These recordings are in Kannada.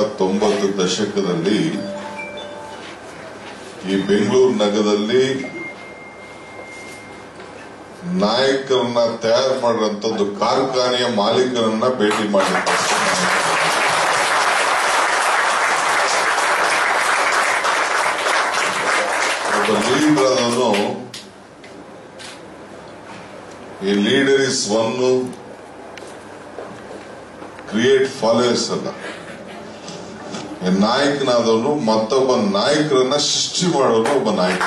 ತೊಂಬತ್ತು ದಶಕದಲ್ಲಿ ಈ ಬೆಂಗಳೂರು ನಗರದಲ್ಲಿ ನಾಯಕರನ್ನ ತಯಾರು ಮಾಡಿರುವಂತದ್ದು ಕಾರ್ಖಾನೆಯ ಮಾಲೀಕರನ್ನ ಭೇಟಿ ಮಾಡಿದ್ದೆ ಒಬ್ಬ ಲೀಡರ್ ಆದವನು ಈ leader is one create followers ಅಲ್ಲ ಈ ನಾಯಕನಾದವನು ಮತ್ತೊಬ್ಬ ನಾಯಕರನ್ನ ಸೃಷ್ಟಿ ಮಾಡೋನು ಒಬ್ಬ ನಾಯಕ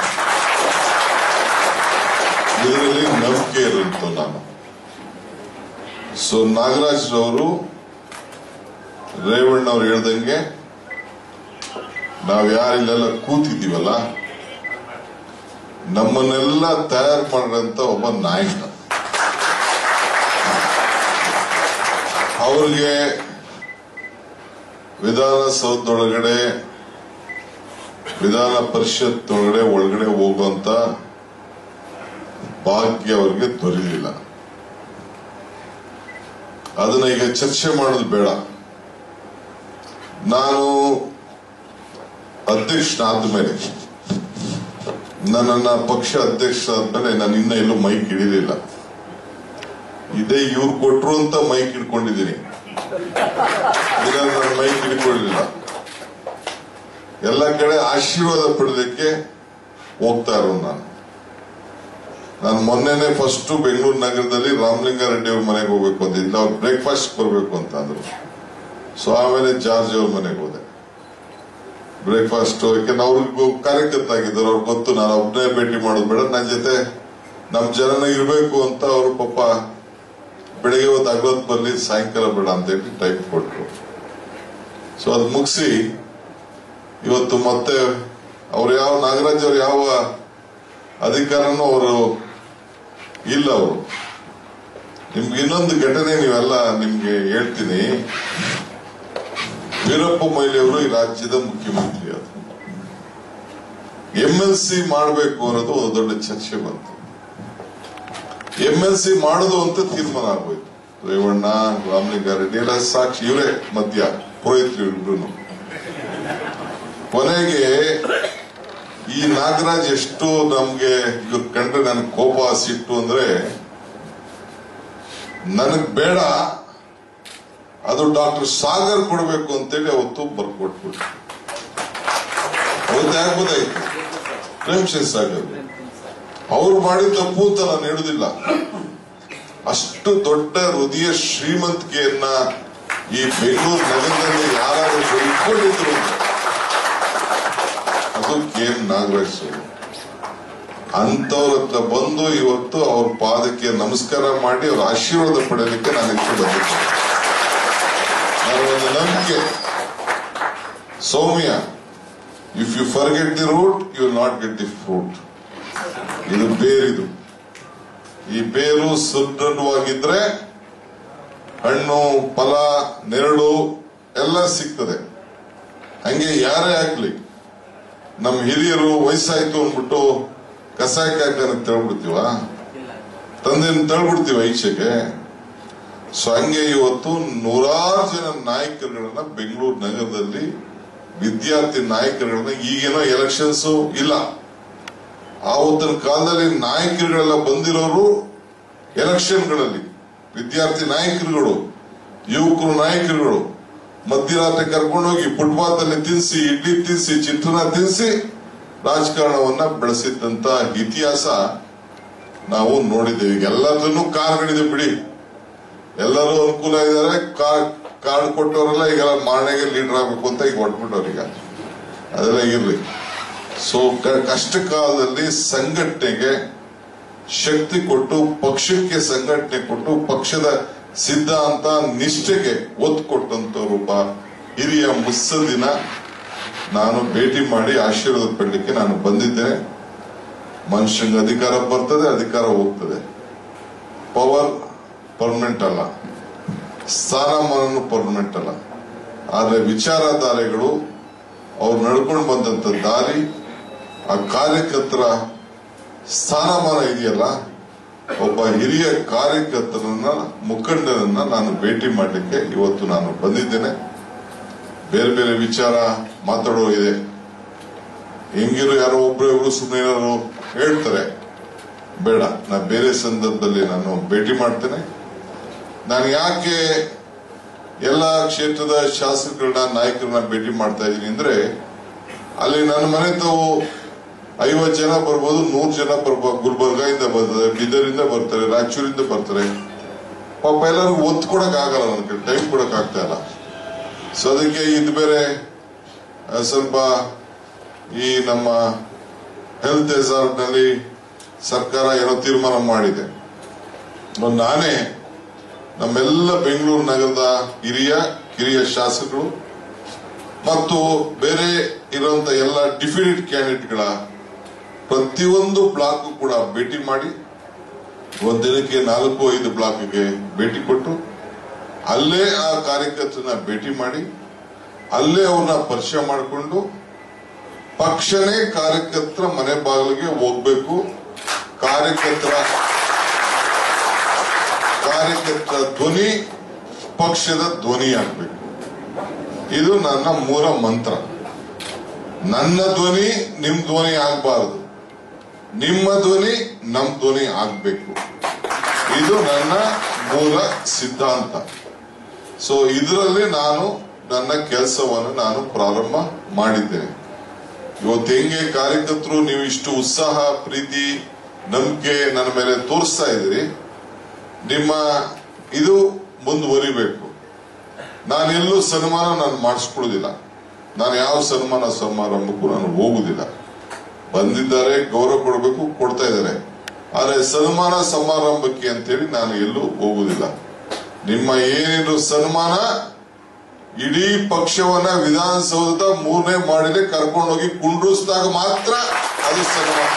ಇದರಲ್ಲಿ ನಂಬಿಕೆ ಇರುವಂತ ನಾನು ಸೊ ನಾಗರಾಜ್ ರವರು ರೇವಣ್ಣ ಅವ್ರು ಹೇಳ್ದಂಗೆ ನಾವ್ ಯಾರಿಲ್ಲೆಲ್ಲ ಕೂತಿದ್ದೀವಲ್ಲ ನಮ್ಮನ್ನೆಲ್ಲ ತಯಾರು ಮಾಡಿದಂತ ಒಬ್ಬ ನಾಯಕ ಅವ್ರಿಗೆ ವಿಧಾನಸೌಧದೊಳಗಡೆ ವಿಧಾನ ಪರಿಷತ್ ಒಳಗಡೆ ಒಳಗಡೆ ಹೋಗುವಂತ ಭಾಗ್ಯ ಅವ್ರಿಗೆ ದೊರೆಯಲಿಲ್ಲ ಅದನ್ನ ಈಗ ಚರ್ಚೆ ಮಾಡೋದು ಬೇಡ ನಾನು ಅಧ್ಯಕ್ಷನಾದ ಮೇಲೆ ನನ್ನನ್ನ ಪಕ್ಷ ಅಧ್ಯಕ್ಷ ಆದ್ಮೇಲೆ ನಾನು ಇನ್ನ ಎಲ್ಲೂ ಮೈಕ್ ಹಿಡಿಲಿಲ್ಲ ಇದೇ ಇವ್ರು ಕೊಟ್ರು ಅಂತ ಮೈಕ್ ಹಿಡ್ಕೊಂಡಿದ್ದೀನಿ ಇಲ್ಲ ನಾನು ಮೈಕ್ ಹಿಡ್ಕೊಳ್ಳಿಲ್ಲ ಎಲ್ಲ ಕಡೆ ಆಶೀರ್ವಾದ ಪಡೆದಕ್ಕೆ ಹೋಗ್ತಾ ಇರೋನು ನಾನು ನಾನು ಮೊನ್ನೆನೆ ಫಸ್ಟ್ ಬೆಂಗಳೂರು ನಗರದಲ್ಲಿ ರಾಮಲಿಂಗಾರೆಡ್ಡಿ ಅವ್ರ ಮನೆಗೆ ಹೋಗ್ಬೇಕು ಅಂತ ಇಲ್ಲ ಅವ್ರು ಬ್ರೇಕ್ಫಾಸ್ಟ್ ಬರ್ಬೇಕು ಅಂತ ಅಂದ್ರು ಸೊ ಆಮೇಲೆ ಜಾರ್ಜ್ ಅವ್ರ ಮನೆಗೆ ಹೋದೆ ಬ್ರೇಕ್ಫಾಸ್ಟ್ ಯಾಕೆಂದ್ರೆ ಅವ್ರಿಗೂ ಕಾರ್ಯಕರ್ತ ಆಗಿದ್ದಾರೆ ಅವ್ರಿಗೆ ಗೊತ್ತು ನಾನು ಒಬ್ಬನೇ ಭೇಟಿ ಮಾಡೋದು ಬೇಡ ನನ್ನ ಜೊತೆ ನಮ್ ಜನನ ಇರಬೇಕು ಅಂತ ಅವರು ಪಾಪ ಬೆಳಿಗ್ಗೆ ಹೊತ್ತು ಅಗ್ಲತ್ ಬರ್ಲಿ ಸಾಯಂಕಾಲ ಬೇಡ ಅಂತ ಹೇಳಿ ಟೈಪ್ ಕೊಟ್ರು ಸೊ ಅದು ಮುಗಿಸಿ ಇವತ್ತು ಮತ್ತೆ ಅವ್ರು ಯಾವ ನಾಗರಾಜ್ ಅವ್ರು ಯಾವ ಅಧಿಕಾರನೂ ಅವರು ಇಲ್ಲ ಅವರು ನಿಮ್ಗೆ ಇನ್ನೊಂದು ಘಟನೆ ನೀವೆಲ್ಲ ನಿಮ್ಗೆ ಹೇಳ್ತೀನಿ ವೀರಪ್ಪ ಮೊಯ್ಲಿ ಅವರು ಈ ರಾಜ್ಯದ ಮುಖ್ಯಮಂತ್ರಿ ಅದು ಎಂ ಎಲ್ ಸಿ ಮಾಡಬೇಕು ಅನ್ನೋದು ಒಂದು ದೊಡ್ಡ ಚರ್ಚೆ ಬಂತು ಎಂ ಎಲ್ ಸಿ ಮಾಡೋದು ಅಂತ ತೀರ್ಮಾನ ಆಗೋಯ್ತು ರೇವಣ್ಣ ರಾಮಲಿಂಗಾರೆಡ್ಡಿ ಎಲ್ಲ ಸಾಕ್ಷಿ ಇವರೇ ಮಧ್ಯ ಪುರೋಹಿತರು ಇಬ್ರು ಕೊನೆಗೆ ಈ ನಾಗರಾಜ್ ಎಷ್ಟು ನಮ್ಗೆ ಇವ್ರು ಕಂಡ್ರೆ ನನ್ ಕೋಪ ಸಿಟ್ಟು ಅಂದ್ರೆ ನನಗ್ ಬೇಡ ಅದು ಡಾಕ್ಟರ್ ಸಾಗರ್ ಕೊಡಬೇಕು ಅಂತೇಳಿ ಅವತ್ತು ಬರ್ಕೊಟ್ಬಿಟ್ಟು ಅವತ್ತು ಆಗ್ಬೋದಾಯ್ತು ಪ್ರೇಮ್ಚಂದ್ ಸಾಗರ್ ಅವ್ರು ಮಾಡಿದ ತಪ್ಪು ಅಂತ ನಾನು ಹೇಳುದಿಲ್ಲ ಅಷ್ಟು ದೊಡ್ಡ ಹೃದಯ ಶ್ರೀಮಂತಿಕೆಯನ್ನ ಈ ಬೆಂಗಳೂರು ನಗರದಲ್ಲಿ ಯಾರಾದ್ರೂ ಇಟ್ಕೊಂಡಿದ್ರು ಅದು ಕೆ ಎಂ ನಾಗರಾಜ್ ಅವರು ಅಂತವ್ರ ಹತ್ರ ಬಂದು ಇವತ್ತು ಅವ್ರ ಪಾದಕ್ಕೆ ನಮಸ್ಕಾರ ಮಾಡಿ ಅವ್ರ ಆಶೀರ್ವಾದ ಪಡೆಯಲಿಕ್ಕೆ ನಾನು ಹೆಚ್ಚು ಬಂದಿದ್ದೆ ನನ್ನ ಒಂದು ನಂಬಿಕೆ Soumya if you forget the root you will not get the fruit ಇದು ಬೇರಿದು ಈ ಬೇರು ಸುದೃಢವಾಗಿದ್ರೆ ಹಣ್ಣು ಫಲ ನೆರಳು ಎಲ್ಲ ಸಿಗ್ತದೆ ಹಂಗೆ ಯಾರೇ ಆಗ್ಲಿ ನಮ್ಮ ಹಿರಿಯರು ವಯಸ್ಸಾಯ್ತು ಅಂದ್ಬಿಟ್ಟು ಕಸಾಯಕ್ಕೆ ಹಾಕಿ ತಳ್ಬಿಡ್ತೀವ ತಂದೆನ ತಳ್ಬಿಡ್ತೀವ ಈಚೆಗೆ ಸೊ ಹಂಗೆ ಇವತ್ತು ನೂರಾರು ಜನ ನಾಯಕರುಗಳನ್ನ ಬೆಂಗಳೂರು ನಗರದಲ್ಲಿ ವಿದ್ಯಾರ್ಥಿ ನಾಯಕರುಗಳನ್ನ ಈಗೇನೋ ಎಲೆಕ್ಷನ್ಸ್ ಇಲ್ಲ ಆವತ್ತಿನ ಕಾಲದಲ್ಲಿ ನಾಯಕರುಗಳೆಲ್ಲ ಬಂದಿರೋರು ಎಲೆಕ್ಷನ್ಗಳಲ್ಲಿ ವಿದ್ಯಾರ್ಥಿ ನಾಯಕರುಗಳು ಯುವಕರು ನಾಯಕರುಗಳು ಮಧ್ಯರಾತ್ರಿ ಕರ್ಕೊಂಡೋಗಿ ಫುಟ್ಪಾತ್ ಅಲ್ಲಿ ತಿನ್ಸಿ ಇಡ್ಲಿ ತಿನ್ಸಿ ಚಿತ್ರನ ತಿನ್ಸಿ ರಾಜಕಾರಣವನ್ನ ಬೆಳೆಸಿದ್ದಂತ ಇತಿಹಾಸ ನಾವು ನೋಡಿದ್ದೇವೆ ಈಗ ಎಲ್ಲದನ್ನು ಕಾರ್ಗಳಿದೆ ಬಿಡಿ ಎಲ್ಲರೂ ಅನುಕೂಲ ಇದ್ದಾರೆ ಕಾರ್ಡ್ ಕೊಟ್ಟವರೆಲ್ಲ ಈಗ ಮಾರನೆಗೆ ಲೀಡರ್ ಆಗ್ಬೇಕು ಅಂತ ಈಗ ಹೊಟ್ಬಿಟ್ಟವ್ರು ಈಗ ಅದೆಲ್ಲ ಇರ್ಲಿ ಸೊ ಕಷ್ಟ ಕಾಲದಲ್ಲಿ ಸಂಘಟನೆಗೆ ಶಕ್ತಿ ಕೊಟ್ಟು ಪಕ್ಷಕ್ಕೆ ಸಂಘಟನೆ ಕೊಟ್ಟು ಪಕ್ಷದ ಸಿದ್ಧಾಂತ ನಿಷ್ಠೆಗೆ ಒತ್ತು ಕೊಟ್ಟಂತವ್ರು ಒಬ್ಬ ಹಿರಿಯ ಮುತ್ಸದಿನ ನಾನು ಭೇಟಿ ಮಾಡಿ ಆಶೀರ್ವಾದ ಪಡಲಿಕ್ಕೆ ನಾನು ಬಂದಿದ್ದೇನೆ ಮನುಷ್ಯಂಗೆ ಅಧಿಕಾರ ಬರ್ತದೆ ಅಧಿಕಾರ ಹೋಗ್ತದೆ ಪವರ್ ಪರ್ಮನೆಂಟ್ ಅಲ್ಲ ಸ್ಥಾನಮಾನ ಪರ್ಮನೆಂಟ್ ಅಲ್ಲ ಆದ್ರೆ ವಿಚಾರಧಾರೆಗಳು ಅವ್ರು ನಡ್ಕೊಂಡು ಬಂದಂತ ದಾರಿ ಆ ಕಾರ್ಯಕರ್ತರ ಸ್ಥಾನಮಾನ ಇದೆಯಲ್ಲ ಒಬ್ಬ ಹಿರಿಯ ಕಾರ್ಯಕರ್ತರನ್ನ ಮುಖಂಡರನ್ನ ನಾನು ಭೇಟಿ ಮಾಡಲಿಕ್ಕೆ ಇವತ್ತು ನಾನು ಬಂದಿದ್ದೇನೆ ಬೇರೆ ಬೇರೆ ವಿಚಾರ ಮಾತಾಡೋ ಇದೆ ಹೆಂಗಿರು ಯಾರೋ ಒಬ್ರು ಇಬ್ರು ಸುಮ್ಮನೆ ಏನಾದ್ರು ಹೇಳ್ತಾರೆ ಬೇಡ ನಾ ಬೇರೆ ಸಂದರ್ಭದಲ್ಲಿ ನಾನು ಭೇಟಿ ಮಾಡ್ತೇನೆ ನಾನು ಯಾಕೆ ಎಲ್ಲ ಕ್ಷೇತ್ರದ ಶಾಸಕರನ್ನ ನಾಯಕರನ್ನ ಭೇಟಿ ಮಾಡ್ತಾ ಇದ್ದೀನಿ ಅಂದ್ರೆ ಅಲ್ಲಿ ನನ್ನ ಮನೆ ತಾವು ಐವತ್ತು ಜನ ಬರ್ಬೋದು ನೂರು ಜನ ಬರ್ಬೋದು ಗುಲ್ಬರ್ಗಾಯಿಂದ ಬರ್ತಾರೆ ಬೀದರಿಂದ ಬರ್ತಾರೆ ರಾಯಚೂರಿಂದ ಬರ್ತಾರೆ ಪಾಪ ಎಲ್ಲರಿಗೂ ಒತ್ತು ಕೊಡಕ್ ಆಗಲ್ಲ ನನಗೆ ಟೈಮ್ ಕೊಡಕ್ ಆಗ್ತಾ ಇಲ್ಲ ಸೊ ಅದಕ್ಕೆ ಇದು ಬೇರೆ ಆ, ಸ್ವಲ್ಪ ಈ ನಮ್ಮ ಹೆಲ್ತ್ ರೆಸಾರ್ಟ್ ನಲ್ಲಿ ಸರ್ಕಾರ ಏನೋ ತೀರ್ಮಾನ ಮಾಡಿದೆ ಒಂದು ನಾನೇ ನಮ್ಮೆಲ್ಲ ಬೆಂಗಳೂರು ನಗರದ ಹಿರಿಯ ಕಿರಿಯ ಶಾಸಕರು ಮತ್ತು ಬೇರೆ ಇರುವಂತ ಎಲ್ಲ ಡಿಫಿನಿಟ್ ಕ್ಯಾಂಡಿಡೇಟ್ಗಳ ಪ್ರತಿಯೊಂದು ಬ್ಲಾಕ್ ಕೂಡ ಭೇಟಿ ಮಾಡಿ ಒಂದ್ ದಿನಕ್ಕೆ ನಾಲ್ಕು ಐದು ಬ್ಲಾಕ್ಗೆ ಭೇಟಿ ಕೊಟ್ಟು ಅಲ್ಲೇ ಆ ಕಾರ್ಯಕರ್ತರನ್ನ ಭೇಟಿ ಮಾಡಿ ಅಲ್ಲೇ ಅವ್ರನ್ನ ಪರಿಚಯ ಮಾಡಿಕೊಂಡು ಪಕ್ಷನೇ ಕಾರ್ಯಕರ್ತರ ಮನೆ ಬಾಗಿಲಿಗೆ ಹೋಗ್ಬೇಕು ಕಾರ್ಯಕರ್ತರ ಕಾರ್ಯಕರ್ತರ ಧ್ವನಿ ಪಕ್ಷದ ಧ್ವನಿ ಆಗ್ಬೇಕು ಇದು ನನ್ನ ಮೂಲ ಮಂತ್ರ ನನ್ನ ಧ್ವನಿ ನಿಮ್ ಧ್ವನಿ ಆಗ್ಬಾರದು ನಿಮ್ಮ ಧ್ವನಿ ನಮ್ ಧ್ವನಿ ಆಗ್ಬೇಕು ಇದು ನನ್ನ ಮೂಲ ಸಿದ್ಧಾಂತ ಸೊ ಇದರಲ್ಲಿ ನಾನು ನನ್ನ ಕೆಲಸವನ್ನು ನಾನು ಪ್ರಾರಂಭ ಮಾಡಿದ್ದೇನೆ ಇವತ್ತು ಹೆಂಗೆ ಕಾರ್ಯಕರ್ತರು ನೀವು ಇಷ್ಟು ಉತ್ಸಾಹ ಪ್ರೀತಿ ನಂಬಿಕೆ ನನ್ನ ಮೇಲೆ ತೋರಿಸ್ತಾ ಇದ್ದೀರಿ ನಿಮ್ಮ ಇದು ಮುಂದುವರಿಬೇಕು ನಾನೆಲ್ಲೂ ಸನ್ಮಾನ ನಾನು ಮಾಡಿಸ್ಕೊಳ್ಳೋದಿಲ್ಲ ನಾನು ಯಾವ ಸನ್ಮಾನ ಸಮಾರಂಭಕ್ಕೂ ನಾನು ಹೋಗುದಿಲ್ಲ ಬಂದಿದ್ದಾರೆ ಗೌರವ ಕೊಡಬೇಕು ಕೊಡ್ತಾ ಇದ್ದಾರೆ ಆದ್ರೆ ಸನ್ಮಾನ ಸಮಾರಂಭಕ್ಕೆ ಅಂತೇಳಿ ನಾನು ಎಲ್ಲೂ ಹೋಗುದಿಲ್ಲ ನಿಮ್ಮ ಏನೇನು ಸನ್ಮಾನ ಇಡೀ ಪಕ್ಷವನ್ನ ವಿಧಾನಸೌಧದ ಮೂರನೇ ಮಾಡಿಲೆ ಕರ್ಕೊಂಡೋಗಿ ಕುಂಡ್ರಿಸಿದಾಗ ಮಾತ್ರ ಅದು ಸನ್ಮಾನ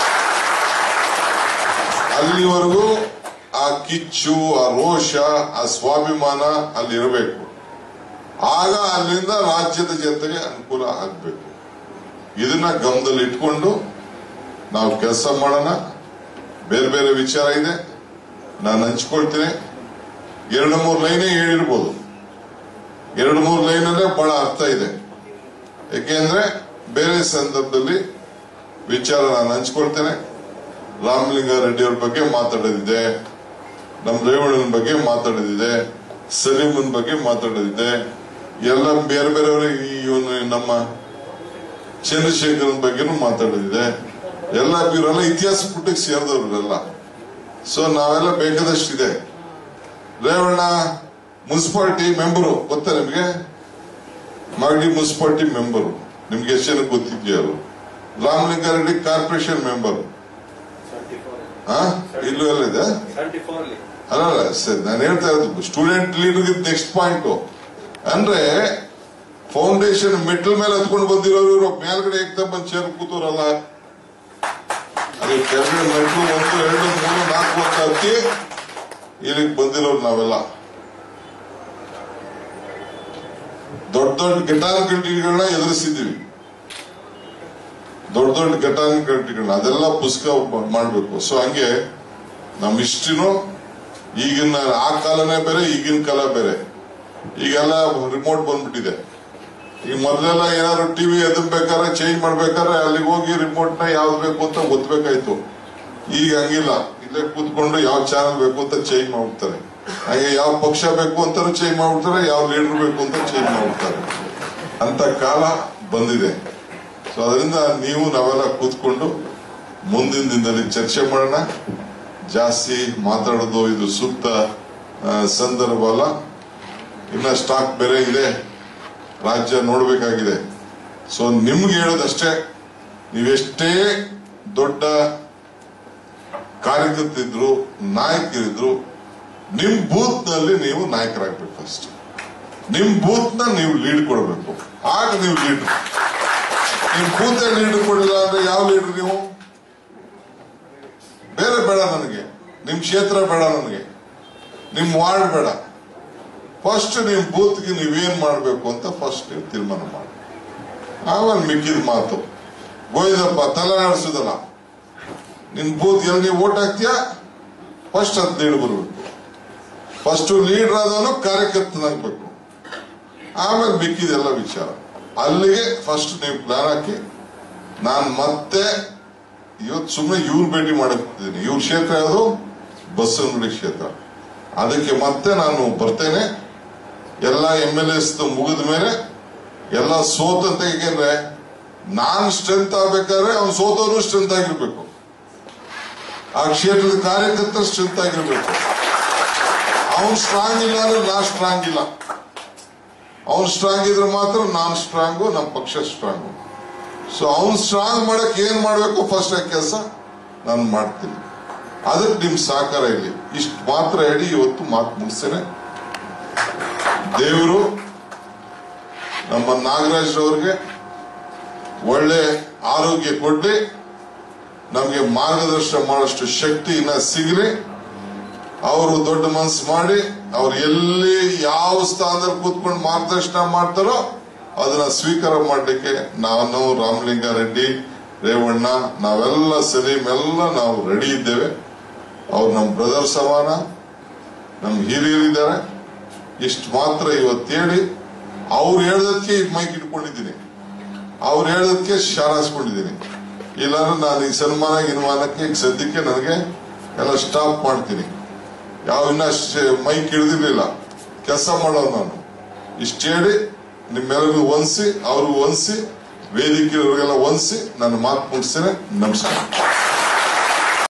ಅಲ್ಲಿವರೆಗೂ ಆ ಕಿಚ್ಚು ಆ ರೋಷ ಆ ಸ್ವಾಭಿಮಾನ ಅಲ್ಲಿ ಇರಬೇಕು ಆಗ ಅಲ್ಲಿಂದ ರಾಜ್ಯದ ಜನತೆಗೆ ಅನುಕೂಲ ಆಗ್ಬೇಕು ಇದನ್ನ ಗಮನದಲ್ಲಿ ಇಟ್ಕೊಂಡು ನಾವು ಕೆಲಸ ಮಾಡೋಣ ಬೇರೆ ಬೇರೆ ವಿಚಾರ ಇದೆ ನಾನು ಹಂಚ್ಕೊಳ್ತೀನಿ ಎರಡು ಮೂರು ಲೈನೇ ಹೇಳಿರ್ಬೋದು ಎರಡು ಮೂರು ಲೈನಲ್ಲೇ ಬಹಳ ಅರ್ಥ ಇದೆ ಯಾಕೆಂದ್ರೆ ಬೇರೆ ಸಂದರ್ಭದಲ್ಲಿ ವಿಚಾರ ನಾನು ಹಂಚ್ಕೊಳ್ತೇನೆ ರಾಮಲಿಂಗಾರೆಡ್ಡಿ ಅವ್ರ ಬಗ್ಗೆ ಮಾತಾಡೋದಿದೆ ನಮ್ಮ ರೇವಣ್ಣನ ಬಗ್ಗೆ ಮಾತಾಡೋದಿದೆ ಸಲೀಮನ್ ಬಗ್ಗೆ ಮಾತಾಡೋದಿದೆ ಎಲ್ಲ ಬೇರೆ ಬೇರೆಯವರು ಈ ಇವನು ನಮ್ಮ ಚಂದ್ರಶೇಖರನ್ ಬಗ್ಗೆನೂ ಮಾತಾಡೋದಿದೆ ಎಲ್ಲ ಇವರೆಲ್ಲ ಇತಿಹಾಸ ಪುಟಕ್ಕೆ ಸೇರಿದವ್ರೆಲ್ಲ ಸೊ ನಾವೆಲ್ಲ ಬೇಕಾದಷ್ಟಿದೆ ರೇವಣ್ಣ ಮುನ್ಸಿಪಾಲಿಟಿ ಮೆಂಬರು ಗೊತ್ತಾ ನಿಮ್ಗೆ ಮಾಗಡಿ ಮುನ್ಸಿಪಾಲಿಟಿ ಮೆಂಬರು ನಿಮ್ಗೆ ಎಷ್ಟು ಜನ ಗೊತ್ತಿದ್ಯಾರು ರಾಮಲಿಂಗಾರೆಡ್ಡಿ ಕಾರ್ಪೊರೇಷನ್ ಮೆಂಬರ್ ಹಾ ಇಲ್ಲೂ ಎಲ್ಲ ಇದೆ ಅಲ್ಲ ಸರ್ ನಾನು ಹೇಳ್ತಾ ಇರೋದು ಸ್ಟೂಡೆಂಟ್ ಲೀಡರ್ ನೆಕ್ಸ್ಟ್ ಪಾಯಿಂಟ್ ಅಂದ್ರೆ ಫೌಂಡೇಶನ್ ಮೆಟ್ಲ್ ಮೇಲೆ ಹತ್ಕೊಂಡು ಬಂದಿರೋರು ಇವರು ಮೇಲ್ಗಡೆ ಏಕ್ತ ಬಂದು ಚೇರ್ ಕೂತವ್ರಲ್ಲ ಅದೇ ಕೆಳಗಡೆ ಮೆಟ್ಲು ಒಂದು ಎರಡು ಮೂರು ನಾಲ್ಕು ಅಂತ ಹತ್ತಿ ಇಲ್ಲಿಗೆ ಬಂದಿರೋರು ನಾವೆಲ್ಲ ದೊಡ್ಡ ದೊಡ್ಡ ಘಟಾನುಘಟಿಗಳನ್ನ ಎದುರಿಸಿದ್ದೀವಿ ದೊಡ್ಡ ದೊಡ್ಡ ಘಟಾನುಘಟಿಗಳನ್ನ ಅದೆಲ್ಲ ಪುಸ್ತಕ ಮಾಡಬೇಕು ಸೊ ಹಂಗೆ ನಮ್ಮ ಹಿಸ್ಟ್ರಿನೂ ಈಗಿನ ಆ ಕಾಲನೇ ಬೇರೆ ಈಗಿನ ಕಾಲ ಬೇರೆ ಈಗೆಲ್ಲ ರಿಮೋಟ್ ಬಂದ್ಬಿಟ್ಟಿದೆ ಈಗ ಮೊದಲೆಲ್ಲ ಏನಾದ್ರು ಟಿವಿ ಎದಬೇಕಾದ್ರೆ ಚೇಂಜ್ ಮಾಡ್ಬೇಕಾದ್ರೆ ಅಲ್ಲಿಗೆ ಹೋಗಿ ರಿಮೋಟ್ ನ ಯಾವ್ದು ಬೇಕು ಅಂತ ಒತ್ತಬೇಕಾಯ್ತು ಈಗ ಹಂಗಿಲ್ಲ ಇಲ್ಲೇ ಕೂತ್ಕೊಂಡು ಯಾವ ಚಾನಲ್ ಬೇಕು ಅಂತ ಚೇಂಜ್ ಮಾಡ್ಬಿಡ್ತಾರೆ ಹಾಗೆ ಯಾವ ಪಕ್ಷ ಬೇಕು ಅಂತಾನು ಚೇಂಜ್ ಮಾಡ್ಬಿಡ್ತಾರೆ ಯಾವ ಲೀಡರ್ ಬೇಕು ಅಂತ ಚೇಂಜ್ ಮಾಡ್ಬಿಡ್ತಾರೆ ಅಂತ ಕಾಲ ಬಂದಿದೆ ಸೊ ಅದರಿಂದ ನೀವು ನಾವೆಲ್ಲ ಕೂತ್ಕೊಂಡು ಮುಂದಿನ ದಿನದಲ್ಲಿ ಚರ್ಚೆ ಮಾಡೋಣ ಜಾಸ್ತಿ ಮಾತಾಡೋದು ಇದು ಸೂಕ್ತ ಆ, ಸಂದರ್ಭ ಅಲ್ಲ ಇನ್ನ ಸ್ಟಾಕ್ ಬೇರೆ ಇದೆ ರಾಜ್ಯ ನೋಡಬೇಕಾಗಿದೆ ಸೊ ನಿಮ್ಗೆ ಹೇಳೋದಷ್ಟೇ ನೀವೆಷ್ಟೇ ದೊಡ್ಡ ಕಾರ್ಯಕರ್ತರಿದ್ರು ನಾಯಕರಿದ್ರು ನಿಮ್ ಬೂತ್ ನಲ್ಲಿ ನೀವು ನಾಯಕರಾಗ್ಬೇಕು ಫಸ್ಟ್ ನಿಮ್ ಬೂತ್ ನ ನೀವು ಲೀಡ್ ಕೊಡಬೇಕು ಆಗ ನೀವು ಲೀಡರ್ ನಿಮ್ ಬೂತ್ ಲೀಡರ್ ಕೊಡಿಲ್ಲ ಅಂದ್ರೆ ಯಾವ ಲೀಡರ್ ನೀವು ಬೇರೆ ಬೇಡ ನನಗೆ ನಿಮ್ ಕ್ಷೇತ್ರ ಬೇಡ ನನಗೆ ನಿಮ್ ವಾರ್ಡ್ ಬೇಡ ಫಸ್ಟ್ ನಿಮ್ ಬೂತ್ಗೆ ನೀವೇನ್ ಮಾಡ್ಬೇಕು ಅಂತ ಫಸ್ಟ್ ನೀವು ತೀರ್ಮಾನ ಮಾಡಿ ಆಮೇಲೆ ಮಿಕ್ಕಿದ ಮಾತು ಗೋಯ್ದಪ್ಪ ತಲೆ ನಡೆಸೋದಲ್ಲ ನಿನ್ ಬೂತ್ ಎಲ್ಲಿ ನೀವು ಓಟ್ ಹಾಕ್ತೀಯಾ ಫಸ್ಟ್ ಅದ್ ಲೀಡ್ ಬರ್ಬೇಕು ಫಸ್ಟ್ ಲೀಡರ್ ಆದವನು ಕಾರ್ಯಕರ್ತನಾಗ್ಬೇಕು ಆಮೇಲೆ ಮಿಕ್ಕಿದೆಲ್ಲ ವಿಚಾರ ಅಲ್ಲಿಗೆ ಫಸ್ಟ್ ನೀವು ಪ್ಲಾನ್ ಹಾಕಿ ನಾನು ಮತ್ತೆ ಇವತ್ತು ಸುಮ್ಮನೆ ಇವ್ರು ಭೇಟಿ ಮಾಡಕ್ತಿದ್ದೀನಿ ಇವ್ರ ಕ್ಷೇತ್ರ ಯಾವುದು ಬಸವನಗುಡಿ ಕ್ಷೇತ್ರ ಅದಕ್ಕೆ ಮತ್ತೆ ನಾನು ಬರ್ತೇನೆ ಎಲ್ಲ ಎಂ ಎಲ್ ಎಸ್ ಮುಗಿದ ಮೇಲೆ ಎಲ್ಲ ಸೋತಂತ ಏಕೆಂದ್ರೆ ನಾನ್ ಸ್ಟ್ರೆಂತ್ ಆಗ್ಬೇಕಾದ್ರೆ ಅವ್ನು ಸೋತವನು ಸ್ಟ್ರೆಂತ್ ಆಗಿರ್ಬೇಕು ಆ ಕ್ಷೇತ್ರದ ಕಾರ್ಯಕರ್ತರು ಸ್ಟ್ರೆಂತ್ ಆಗಿರ್ಬೇಕು ಅವನ್ ಸ್ಟ್ರಾಂಗ್ ಇಲ್ಲ ಅಂದ್ರೆ ನಾ ಸ್ಟ್ರಾಂಗ್ ಇಲ್ಲ ಅವನ್ ಸ್ಟ್ರಾಂಗ್ ಇದ್ರೆ ಮಾತ್ರ ನಾನ್ ಸ್ಟ್ರಾಂಗು ನಮ್ಮ ಪಕ್ಷ ಸ್ಟ್ರಾಂಗು ಸೊ ಅವ್ನ್ ಸ್ಟ್ರಾಂಗ್ ಮಾಡಕ್ ಏನ್ ಮಾಡ್ಬೇಕು ಫಸ್ಟ್ ಆ ಕೆಲಸ ನಾನು ಮಾಡ್ತೀನಿ ಅದಕ್ಕೆ ನಿಮ್ ಸಹಕಾರ ಇಲ್ಲಿ ಇಷ್ಟು ಮಾತ್ರ ಹೇಳಿ ಇವತ್ತು ಮಾತು ಮುಗಿಸ್ತೇನೆ ದೇವರು ನಮ್ಮ ನಾಗರಾಜ್ ಅವ್ರಿಗೆ ಒಳ್ಳೆ ಆರೋಗ್ಯ ಕೊಡ್ಲಿ ನಮಗೆ ಮಾರ್ಗದರ್ಶನ ಮಾಡೋಷ್ಟು ಶಕ್ತಿ ಇನ್ನ ಸಿಗಲಿ ಅವರು ದೊಡ್ಡ ಮನಸ್ಸು ಮಾಡಿ ಅವ್ರು ಎಲ್ಲಿ ಯಾವ ಸ್ಥಾನದಲ್ಲಿ ಕೂತ್ಕೊಂಡು ಮಾರ್ಗದರ್ಶನ ಮಾಡ್ತಾರೋ ಅದನ್ನ ಸ್ವೀಕಾರ ಮಾಡಲಿಕ್ಕೆ ನಾನು ರಾಮಲಿಂಗಾರೆಡ್ಡಿ ರೇವಣ್ಣ ನಾವೆಲ್ಲ ಸಲೀಂ ಎಲ್ಲ ನಾವು ರೆಡಿ ಇದ್ದೇವೆ ಅವ್ರು ನಮ್ಮ ಬ್ರದರ್ ಸಮಾನ ನಮ್ಮ ಹಿರಿಯರಿದ್ದಾರೆ ಇಷ್ಟು ಮಾತ್ರ ಇವತ್ತು ಹೇಳಿ ಅವ್ರು ಹೇಳ್ದಕ್ಕೆ ಈ ಮೈಕ್ ಇಟ್ಕೊಂಡಿದ್ದೀನಿ ಅವ್ರು ಹೇಳೋದಕ್ಕೆ ಶಾರಾಯಿಸ್ಕೊಂಡಿದ್ದೀನಿ ಇಲ್ಲಾಂದ್ರೆ ನಾನು ಈ ಸನ್ಮಾನ ಗಿನ್ಮಾನಕ್ಕೆ ಈಗ ಸದ್ಯಕ್ಕೆ ನನಗೆ ಎಲ್ಲ ಸ್ಟಾಪ್ ಮಾಡ್ತೀನಿ ಯಾವ ಇನ್ನ ಶ್- ಮೈಕ್ ಹಿಡಿದಿರ್ಲಿಲ್ಲ ಕೆಲಸ ಮಾಡೋದು ನಾನು ಇಷ್ಟು ಹೇಳಿ ನಿಮ್ಮೆಲ್ಲರಿಗೂ ಹೊಂದಿಸಿ ಅವ್ರಿಗೂ ಹೊಂದಿಸಿ ವೇದಿಕೆಯವರಿಗೆಲ್ಲ ಹೊಂದಿಸಿ ನನ್ನ ಮಾತು ಮುಗಿಸ್ತೇನೆ ನಮಸ್ಕಾರ